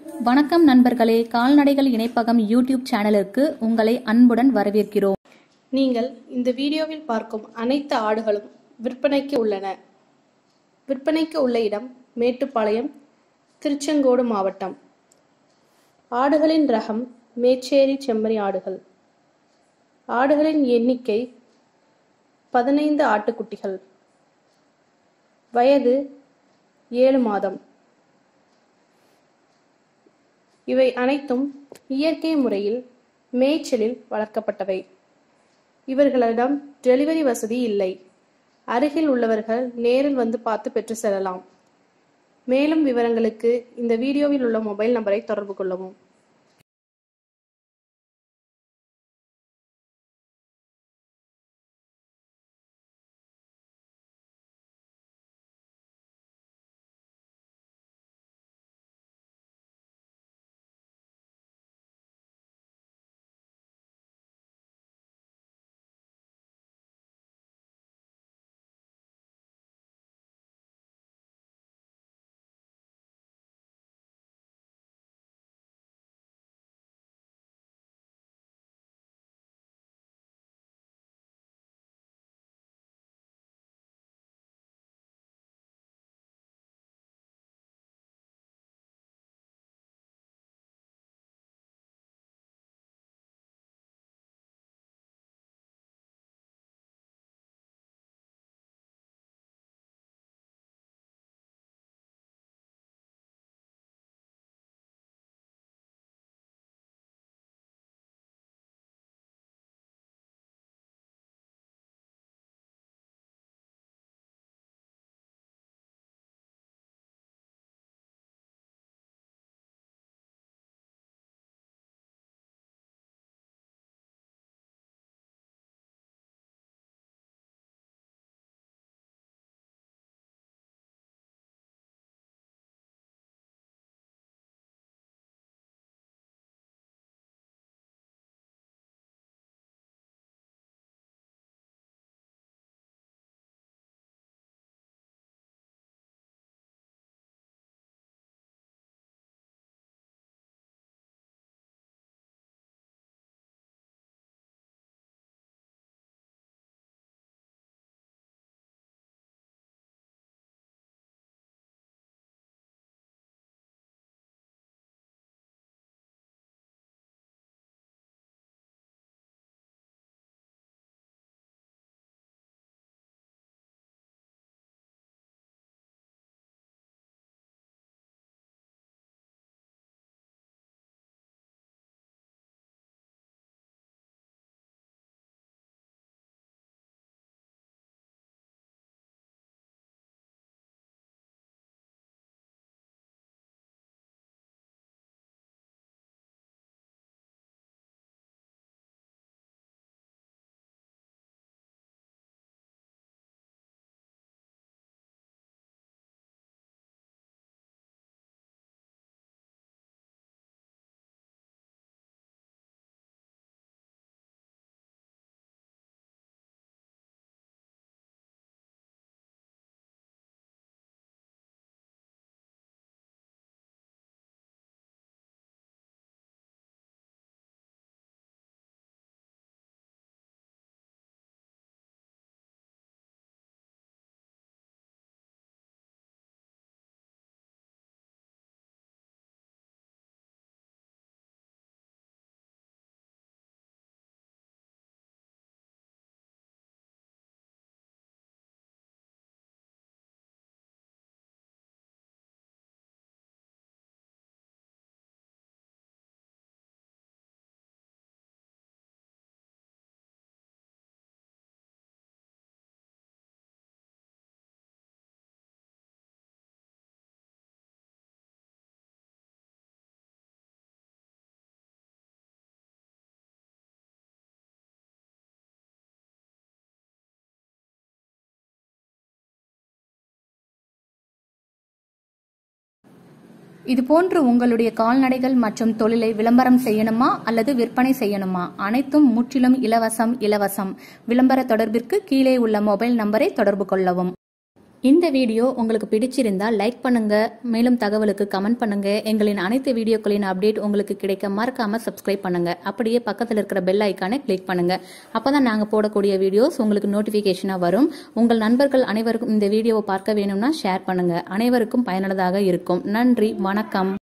வணக்கம் நண்பர்களே கால்நடைகள் இணைப்பகம் யூடியூப் சேனலுக்கு உங்களை அன்புடன் வரவேற்கிறோம் நீங்கள் இந்த வீடியோவில் பார்க்கும் அனைத்து ஆடுகளும் விற்பனைக்கு உள்ளன விற்பனைக்கு உள்ள இடம் மேட்டுப்பாளையம் திருச்செங்கோடு மாவட்டம் ஆடுகளின் ரகம் மேச்சேரி செம்மறி ஆடுகள் ஆடுகளின் எண்ணிக்கை பதினைந்து ஆட்டுக்குட்டிகள் வயது ஏழு மாதம் இவை அனைத்தும் இயற்கை முறையில் மேய்ச்சலில் வளர்க்கப்பட்டவை இவர்களிடம் டெலிவரி வசதி இல்லை அருகில் உள்ளவர்கள் நேரில் வந்து பார்த்து பெற்று செல்லலாம் மேலும் விவரங்களுக்கு இந்த வீடியோவில் உள்ள மொபைல் நம்பரை தொடர்பு கொள்ளவும் இதுபோன்று உங்களுடைய கால்நடைகள் மற்றும் தொழிலை விளம்பரம் செய்யணுமா அல்லது விற்பனை செய்யணுமா அனைத்தும் முற்றிலும் இலவசம் இலவசம் விளம்பர தொடர்பிற்கு கீழே உள்ள மொபைல் நம்பரை தொடர்பு கொள்ளவும் இந்த வீடியோ உங்களுக்கு பிடிச்சிருந்தா லைக் பண்ணுங்க மேலும் தகவலுக்கு கமெண்ட் பண்ணுங்க எங்களின் அனைத்து வீடியோக்களின் அப்டேட் உங்களுக்கு கிடைக்க மறக்காம சப்ஸ்கிரைப் பண்ணுங்க அப்படியே பக்கத்தில் இருக்கிற பெல் ஐக்கானை கிளிக் பண்ணுங்க அப்பதான் நாங்க போடக்கூடிய வீடியோஸ் உங்களுக்கு நோட்டிபிகேஷனா வரும் உங்கள் நண்பர்கள் அனைவருக்கும் இந்த வீடியோவை பார்க்க வேணும்னா ஷேர் பண்ணுங்க அனைவருக்கும் பயனுள்ளதாக இருக்கும் நன்றி வணக்கம்